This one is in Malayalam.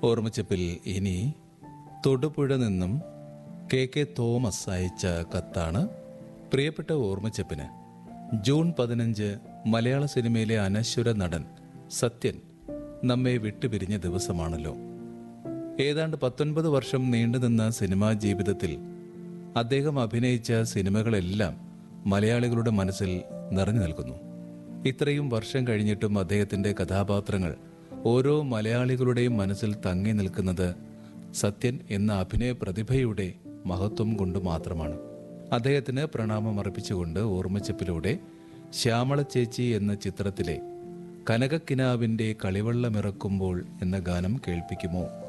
ഓർമ്മച്ചപ്പിൽ ഇനി തൊടുപുഴ നിന്നും കെ കെ തോമസ് അയച്ച കത്താണ് പ്രിയപ്പെട്ട ഓർമ്മച്ചപ്പിന് ജൂൺ പതിനഞ്ച് മലയാള സിനിമയിലെ അനശ്വര നടൻ സത്യൻ നമ്മെ വിട്ടുപിരിഞ്ഞ ദിവസമാണല്ലോ ഏതാണ്ട് പത്തൊൻപത് വർഷം നീണ്ടുനിന്ന സിനിമാ ജീവിതത്തിൽ അദ്ദേഹം അഭിനയിച്ച സിനിമകളെല്ലാം മലയാളികളുടെ മനസ്സിൽ നിറഞ്ഞു നിൽക്കുന്നു ഇത്രയും വർഷം കഴിഞ്ഞിട്ടും അദ്ദേഹത്തിന്റെ കഥാപാത്രങ്ങൾ ഓരോ മലയാളികളുടെയും മനസ്സിൽ തങ്ങി നിൽക്കുന്നത് സത്യൻ എന്ന അഭിനയ പ്രതിഭയുടെ മഹത്വം കൊണ്ട് മാത്രമാണ് അദ്ദേഹത്തിന് പ്രണാമം അർപ്പിച്ചുകൊണ്ട് ഓർമ്മച്ചപ്പിലൂടെ ശ്യാമള ചേച്ചി എന്ന ചിത്രത്തിലെ കനകക്കിനാവിന്റെ കളിവെള്ളമിറക്കുമ്പോൾ എന്ന ഗാനം കേൾപ്പിക്കുമോ